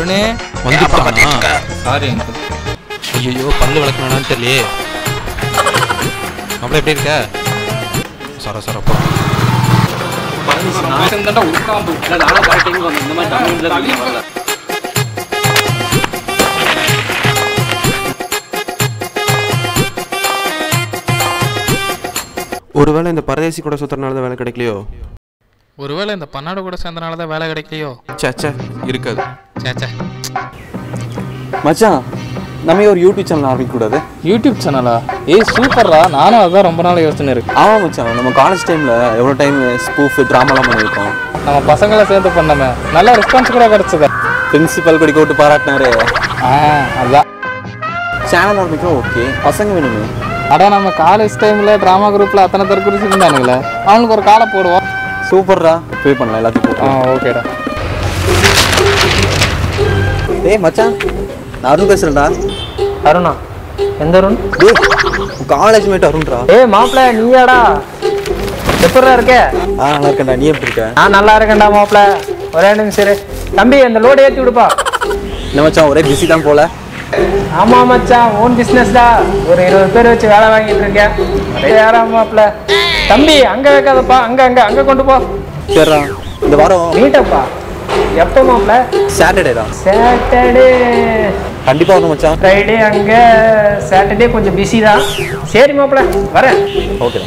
அருணே வந்துட்டானா sorry uncle ஐயோ பல்லு விளக்கணும்னு தெரியலையே அப்படி எப்படி இருக்க சர சரப்பா நான் தாண்டா உட்காந்து இல்லை நானும் கரெக்ட் டைம் வந்தேன் இந்த மாதிரி தமிழ்ல வெளியே வரல ஒருவேளை இந்த பரதேசி கூட சுத்துறதுனால தான் வேலை கிடைக்கலையோ ஒருவேளை இந்த பன்னாடு கூட சேர்ந்தனால தான் வேலை கிடைக்கலையோ சேச்சே இருக்காது சேச்சே மச்சான் நம்ம ஒரு யூடியூப் சேனல் ஆரம்பிக்க கூடாது யூடியூப் சேனலா ஏய் சூப்பர்ரா நானும் அதான் ரொம்ப நாள் யோசனை இருக்கு ஆமா மச்சான் நம்ம காலேஜ் டைம்ல எவ்வளோ டைம் ஸ்பூஃப் ட்ராமாலாம் பண்ணியிருக்கோம் நம்ம பசங்களை சேர்ந்து பண்ணமே நல்ல ரெஸ்பான்ஸ் கூட கிடைச்சது பிரின்சிபல் படிக்க விட்டு பாராட்டினாரு ஆ அதான் சேனல் ஆரம்பிக்கிறோம் ஓகே பசங்க வேணுமே அட நம்ம காலேஜ் டைம்ல டிராமா குரூப்ல அத்தனை பேர் குறிச்சு இருந்தானுங்களே அவனுக்கு ஒரு காலை போடுவோம் சூப்பர்ரா பே பண்ணலாம் எல்லாத்துக்கும் ஆ ஓகேடா ஏய் மச்சான் நான் அருண் பேசுறேன்டா அருணா எந்த அருண் டேய் காலேஜ் மேட் அருண்ரா ஏய் மாப்பிள்ள நீயாடா எப்படிடா இருக்க ஆ நல்லா இருக்கேன்டா நீ எப்படி இருக்க நான் நல்லா இருக்கேன்டா மாப்பிள்ள ஒரே நிமிஷம் இரு. தம்பி அந்த லோடு ஏற்றி விடுப்பா என்ன மச்சான் ஒரே பிஸி தான் போல ஆமா மச்சான் ஓன் பிஸ்னஸ் தான் ஒரு இருபது பேர் வச்சு வேலை வாங்கிட்டு இருக்கேன் அதே யாரா மாப்பிள்ள தம்பி அங்க வைக்காதப்பா அங்க அங்க அங்க கொண்டு போ சரிடா இந்த வாரம் மீட்டப்பா எப்போ மாப்பிள்ள சாட்டர்டே தான் சாட்டர்டே கண்டிப்பா வரணும் மச்சான் ஃப்ரைடே அங்கே சாட்டர்டே கொஞ்சம் பிஸி தான் சரி மாப்பிள்ள வரேன் ஓகேடா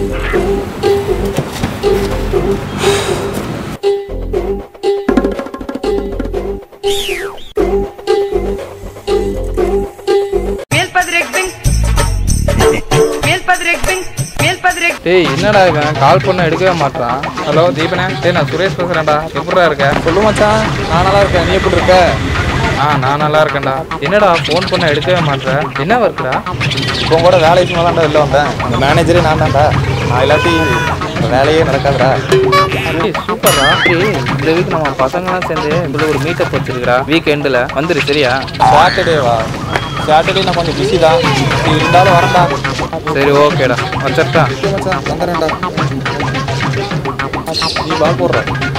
டேய் என்னடா இவன் கால் பண்ண எடுக்கவே மாட்டான் ஹலோ தீபனே டேய் நான் சுரேஷ் பேசுறேன்டா எப்படிடா இருக்க சொல்லு மச்சான் நான் நல்லா இருக்கேன் நீ எப்படி இருக்க ஆ நான் நல்லா இருக்கேன்டா என்னடா ஃபோன் பண்ண எடுக்கவே மாட்டேற என்ன ஒர்க்குடா இப்போ கூட வேலை விஷயமா தான்டா வெளில வந்தேன் இந்த மேனேஜரே நான் தான்டா நான் இல்லாட்டி இந்த வேலையே நடக்காதுடா ஏய் சூப்பர்ரா டேய் இந்த வீக் நம்ம பசங்கலாம் சேர்ந்து இதுல ஒரு மீட்டப் வச்சிருக்கா வீக் எண்டில் வந்துரு சரியா சாட்டர்டேவா சாட்டர்டே நான் கொஞ்சம் பிஸி தான் நீ இருந்தாலும் வரேன்டா சரி ஓகேடா வச்சிருட்டா ஓகே மச்சான் வந்துடுறேன்டா நீ பா போடுற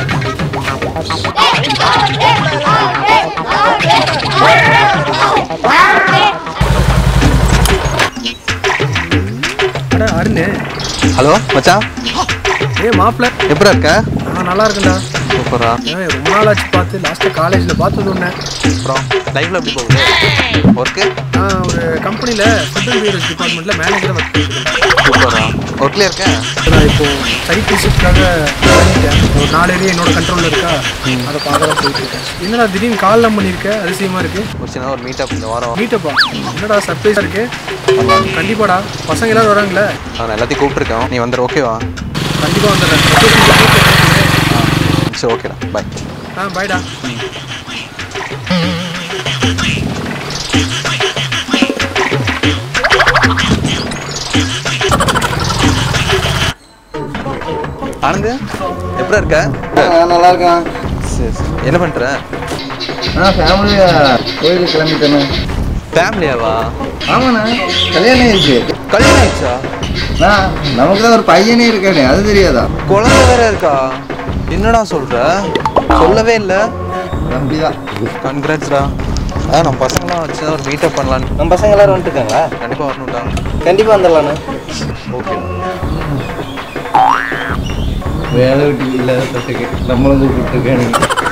ஹலோ மச்சான் ஏ மாப்பிள்ள எப்படி இருக்க நான் நல்லா இருக்கேன்டா சூப்பரா ஏன் ரொம்ப நாள் ஆச்சு பார்த்து லாஸ்ட்டாக காலேஜில் பார்த்தது ஒன்று அப்புறம் லைஃப்ல எப்படி போகுது ஒர்க்கு நான் ஒரு கம்பெனியில் ஃபுட் அண்ட் பியூரஸ் டிபார்ட்மெண்ட்டில் மேனேஜராக ஒர்க் பண்ணிருக்கேன் சூப்பரா ஒர்க்ல இருக்கேன் நான் இப்போ சைட் விசிட்காக வாங்கிட்டேன் ஒரு நாலு ஏரியா என்னோட கண்ட்ரோலில் இருக்கா அதை பார்க்கலாம் போயிட்டு இருக்கேன் என்னடா திடீர்னு கால்லாம் பண்ணியிருக்க அதிசயமாக இருக்கு ஒரு சின்ன ஒரு மீட்டப் இந்த வாரம் மீட்டப்பா என்னடா சர்ப்ரைஸாக இருக்கு கண்டிப்பாடா பசங்க எல்லாரும் வராங்களே நான் எல்லாத்தையும் கூப்பிட்டுருக்கேன் நீ வந்துடு ஓகேவா கண்டிப்பாக வந்துடுறேன் location மட்டும் கூப்பிட்டு சரி ஓகேடா பாய் ஆ பாய்டா ஆனந்து எப்படி இருக்க நல்லா இருக்கேன் சரி சரி என்ன பண்ணுற நான் ஃபேமிலியா கோயிலுக்கு கிளம்பிட்டேண்ணே ஃபேமிலியாவா ஆமாண்ணா கல்யாணம் இருக்கு கல்யாணம் ஆயிடுச்சா நான் நமக்கு தான் ஒரு பையனே இருக்கானே அது தெரியாதா குழந்தை வேற இருக்கா என்னடா சொல்ற சொல்லவே இல்லை தம்பி தான் கங்க்ராட்ஸ்டா ஆ நம்ம பசங்களாம் வச்சு ஒரு மீட்டப் பண்ணலான்னு நம்ம பசங்க எல்லாரும் வந்துட்டுருக்காங்களா கண்டிப்பாக வரணும்டா கண்டிப்பாக வந்துடலாண்ணே ஓகே வேலை விட்டு இல்லாத தட்டுக்கு நம்மளும் கூப்பிட்டுருக்கேன்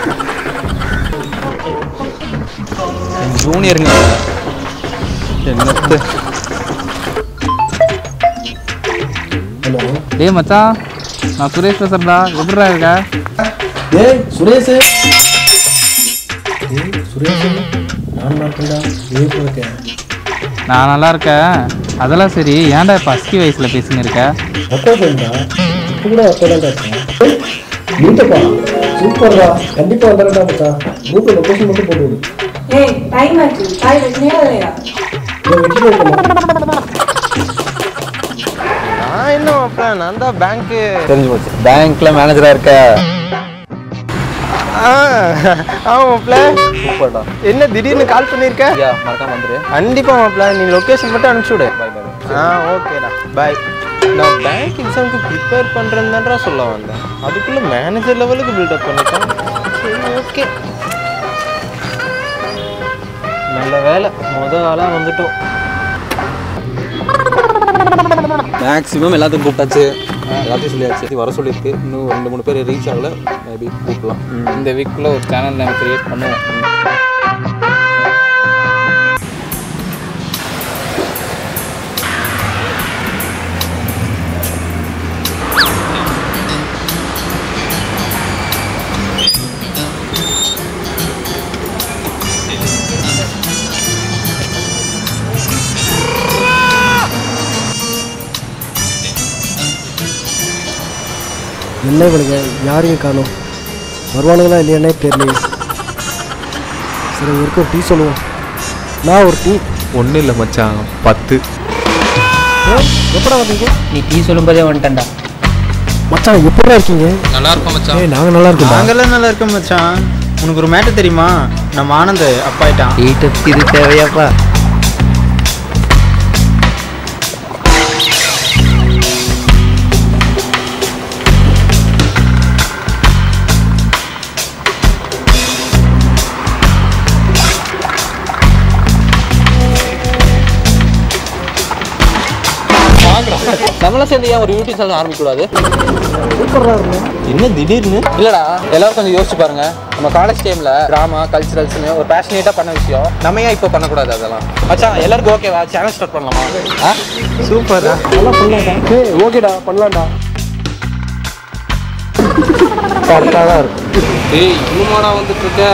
ஜூனியருங்க என்னத்து டேய் மச்சான் நான் சுரேஷ் பேசுறேன்டா எப்படிடா இருக்க ஏய் சுரேஷ் ஏய் சுரேஷ் நான் மாட்டேன்டா ஏ இருக்கேன் நான் நல்லா இருக்கேன் அதெல்லாம் சரி ஏன்டா இப்போ அஸ்கி வயசில் பேசின்னு இருக்க அக்கா ஃப்ரெண்டா இப்போ கூட அக்கா தான் இருக்கேன் மீட்டப்பா சூப்பர்டா கண்டிப்பாக வந்துடுறா மச்சான் குரூப்பில் லொக்கேஷன் மட்டும் போட்டு விடு ஏய் டைம் ஆச்சு காய் வெட்டினியா இல்லையா இதை வெட்டிட்டு வைக்கணும் நான் என்ன வைப்பேன் நான் தான் பேங்க்கு தெரிஞ்சு போச்சு பேங்க்ல மேனேஜரா இருக்க ஆமாம் மாப்பிள்ள சூப்பர்டா என்ன திடீர்னு கால் பண்ணியிருக்க ஐயா மறக்காம வந்துரு கண்டிப்பாக மாப்பிள்ள நீ லொக்கேஷன் மட்டும் அனுப்பிச்சி விடு ஆ ஓகேடா பாய் நான் பேங்க் எக்ஸாமுக்கு ப்ரிப்பேர் பண்ணுறேன்னு தான்டா சொல்ல வந்தேன் அதுக்குள்ளே மேனேஜர் லெவலுக்கு பில்டப் பண்ணிட்டேன் சரி ஓகே நல்ல வேலை முத ஆளாக வந்துட்டோம் மேக்ஸிமம் எல்லாத்தையும் கூப்பிட்டாச்சு எல்லாத்தையும் சொல்லியாச்சு வர சொல்லியிருக்கு இன்னும் ரெண்டு மூணு பேர் ரீச் ஆகல மேபி கூப்பிடலாம் இந்த வீக்குள்ள ஒரு சேனல் நம்ம கிரியேட் பண்ணுவோம் என்ன இவனுங்க யாரையும் காணும் வருவானுங்களா இல்லையானே தெரியல சரி இவருக்கு ஒரு டீ சொல்லுவோம் நான் ஒரு டீ ஒன்றும் இல்லை மச்சான் பத்து எப்படா வந்தீங்க நீ டீ சொல்லும்போதே வந்துட்டேன்டா மச்சான் எப்படா இருக்கீங்க நல்லா இருக்கும் மச்சான் ஏய் நாங்கள் நல்லா இருக்கோம் நாங்கெல்லாம் நல்லா இருக்கோம் மச்சான் உனக்கு ஒரு மேட்டர் தெரியுமா நம்ம ஆனந்த் அப்பாயிட்டான் வீட்டுக்கு இது தேவையாப்பா நம்மளாம் சேர்ந்து ஏன் ஒரு யூடியூப் சேனல் ஆரம்பிக்கக்கூடாது என்ன திடீர்னு இல்லடா எல்லாரும் கொஞ்சம் யோசிச்சு பாருங்க நம்ம காலேஜ் டைம்ல டிராமா கல்ச்சுரல்ஸ்னு ஒரு பேஷனேட்டா பண்ண விஷயம் நம்ம ஏன் இப்போ பண்ணக்கூடாது அதெல்லாம் மச்சான் எல்லாருக்கும் ஓகேவா சேனல் ஸ்டார்ட் பண்ணலாமா ஆ சூப்பர் நல்லா பண்ணலாம்டா ஏய் ஓகேடா பண்ணலாம்டா கரெக்டாக தான் இருக்கும் டேய் இன்னுமாடா வந்துட்டு இருக்க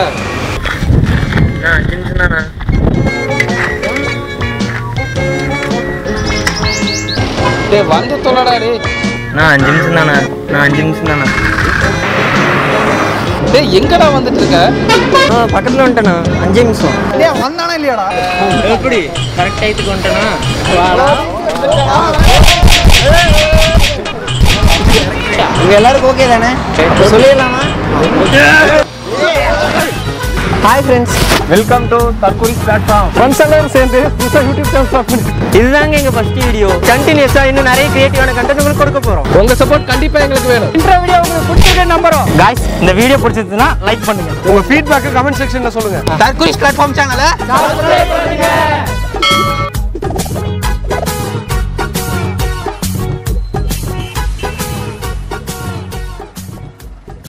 டேய் வந்து தொல்லடா டேய் நான் அஞ்சு நிமிஷம் தானே நான் அஞ்சு நிமிஷம் தானே டேய் எங்கடா வந்துட்டு இருக்க பக்கத்தில் வந்துட்டேண்ணா அஞ்சு நிமிஷம் வந்தானா இல்லையாடா எப்படி கரெக்ட் டயத்துக்கு வந்துட்டேனா உங்க எல்லாருக்கும் ஓகே தானே சொல்லிடலாமா ஹாய் ஃப்ரெண்ட்ஸ் வெல்கம் டு தற்கொலை பிளாட்ஃபார்ம் ஃப்ரெண்ட்ஸ் எல்லாரும் சேர்ந்து புதுசாக யூடியூப் சேனல் ஸ்டார்ட் பண்ணி இதுதாங்க எங்க ஃபர்ஸ்ட் வீடியோ கண்டினியூஸா இன்னும் நிறைய கிரியேட்டிவான கண்டென்ட் உங்களுக்கு கொடுக்க போறோம் உங்க சப்போர்ட் கண்டிப்பா எங்களுக்கு வேணும் இந்த வீடியோ உங்களுக்கு பிடிச்சிருக்க நம்புறோம் காய்ஸ் இந்த வீடியோ பிடிச்சிருந்ததுன்னா லைக் பண்ணுங்க உங்க ஃபீட்பேக் கமெண்ட் செக்ஷன்ல சொல்லுங்க தற்கொலை பிளாட்ஃபார்ம் சேனலை